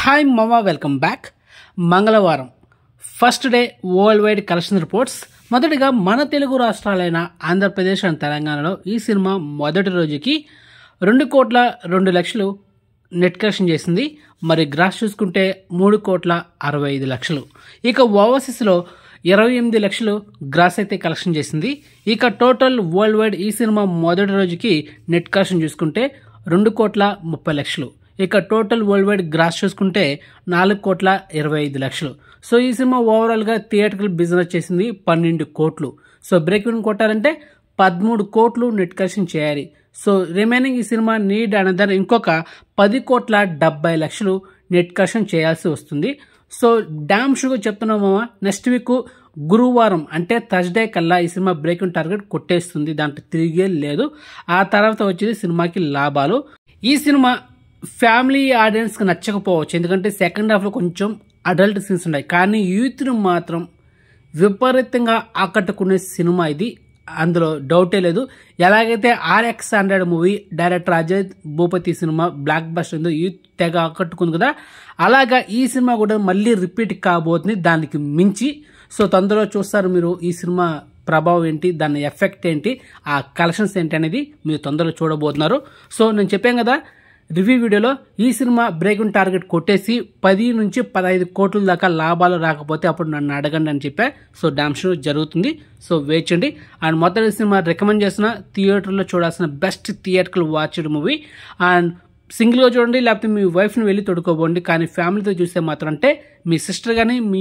hi మమా welcome back మంగళవారం first day worldwide collection reports మొదటిగా మన తెలుగు రాష్ట్రాలైన ఆంధ్రప్రదేశ్ అండ్ తెలంగాణలో ఈ సినిమా మొదటి రోజుకి రెండు కోట్ల రెండు లక్షలు నెట్ కలెక్షన్ చేసింది మరి గ్రాస్ చూసుకుంటే మూడు కోట్ల అరవై ఐదు లక్షలు ఇక ఓవర్సీస్లో ఇరవై ఎనిమిది లక్షలు గ్రాస్ అయితే కలెక్షన్ చేసింది ఇక టోటల్ వరల్డ్ వైడ్ ఈ సినిమా మొదటి రోజుకి నెట్ కలెక్షన్ చూసుకుంటే రెండు కోట్ల ముప్పై లక్షలు ఇక టోటల్ వరల్డ్ వైడ్ గ్రాస్ చూసుకుంటే నాలుగు కోట్ల ఇరవై ఐదు లక్షలు సో ఈ సినిమా ఓవరాల్గా థియేటర్కల్ బిజినెస్ చేసింది పన్నెండు కోట్లు సో బ్రేక్ ఈవెన్ కొట్టాలంటే పదమూడు కోట్లు నెట్ కలెక్షన్ చేయాలి సో రిమైనింగ్ ఈ సినిమా నీడ్ అనదర్ ఇంకొక పది కోట్ల డెబ్బై లక్షలు నెట్ కలెక్షన్ చేయాల్సి వస్తుంది సో డ్యామ్ షూగా చెప్తున్నాము నెక్స్ట్ వీక్ గురువారం అంటే థర్స్డే కల్లా ఈ సినిమా బ్రేక్ టార్గెట్ కొట్టేస్తుంది దాంట్లో తిరిగే లేదు ఆ తర్వాత వచ్చేది సినిమాకి లాభాలు ఈ సినిమా ఫ్యామిలీ ఆడియన్స్కి నచ్చకపోవచ్చు ఎందుకంటే సెకండ్ హాఫ్లో కొంచెం అడల్ట్ సీన్స్ ఉన్నాయి కానీ యూత్ను మాత్రం విపరీతంగా ఆకట్టుకునే సినిమా ఇది అందులో డౌటే లేదు ఎలాగైతే RX hundred movie director Ajay Bhupathi సినిమా బ్లాక్ బస్టర్ ఉందో యూత్ తెగ ఆకట్టుకుంది కదా అలాగా ఈ సినిమా కూడా మళ్ళీ రిపీట్ కాబోతుంది దానికి మించి సో తొందరలో చూస్తారు మీరు ఈ సినిమా ప్రభావం ఏంటి దాని ఎఫెక్ట్ ఏంటి ఆ కలెక్షన్స్ ఏంటి అనేది మీరు తొందరలో చూడబోతున్నారు సో నేను చెప్పాను కదా రివ్యూ వీడియోలో ఈ సినిమా బ్రేక్ టార్గెట్ కొట్టేసి పది నుంచి పదహైదు కోట్ల దాకా లాభాలు రాకపోతే అప్పుడు నన్ను అడగండి అని చెప్పా సో డామ్ షో జరుగుతుంది సో వేచండి అండ్ మొత్తం ఈ సినిమా రికమెండ్ చేసిన థియేటర్లో చూడాల్సిన best theatrical watched movie and సింగిల్గా చూడండి లేకపోతే మీ వైఫ్ని వెళ్ళి తొడుకోబోండి కానీ ఫ్యామిలీతో చూస్తే మాత్రం అంటే మీ సిస్టర్ కానీ మీ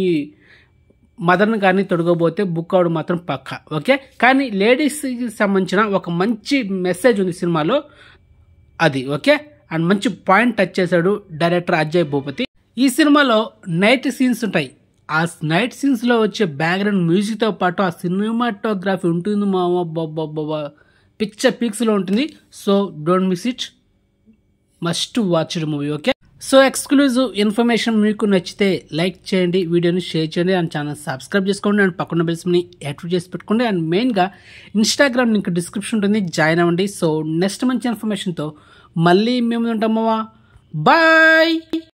మదర్ని కానీ తొడగబోతే బుక్ అవడం మాత్రం పక్క ఓకే కానీ లేడీస్కి సంబంధించిన ఒక మంచి మెసేజ్ ఉంది సినిమాలో అది ఓకే అండ్ మంచి పాయింట్ టచ్ చేశాడు డైరెక్టర్ అజయ్ భూపతి ఈ సినిమాలో నైట్ సీన్స్ ఉంటాయి ఆ నైట్ సీన్స్లో వచ్చే బ్యాక్గ్రౌండ్ మ్యూజిక్తో పాటు ఆ సినిమాటోగ్రఫీ ఉంటుంది మామ బాబా పిక్చర్ పీక్స్లో ఉంటుంది so don't miss it must watched movie okay so exclusive information మీకు నచ్చితే లైక్ చేయండి వీడియోని షేర్ చేయండి అండ్ ఛానల్ సబ్స్క్రైబ్ చేసుకోండి అండ్ పక్కన బెల్స్ని యాక్టివ్ చేసి పెట్టుకోండి అండ్ మెయిన్గా ఇన్స్టాగ్రామ్ లింక్ డిస్క్రిప్షన్ ఉంటుంది జాయిన్ అవ్వండి సో నెక్స్ట్ మంచి ఇన్ఫర్మేషన్తో మళ్ళీ మేము ఉంటామా బాయ్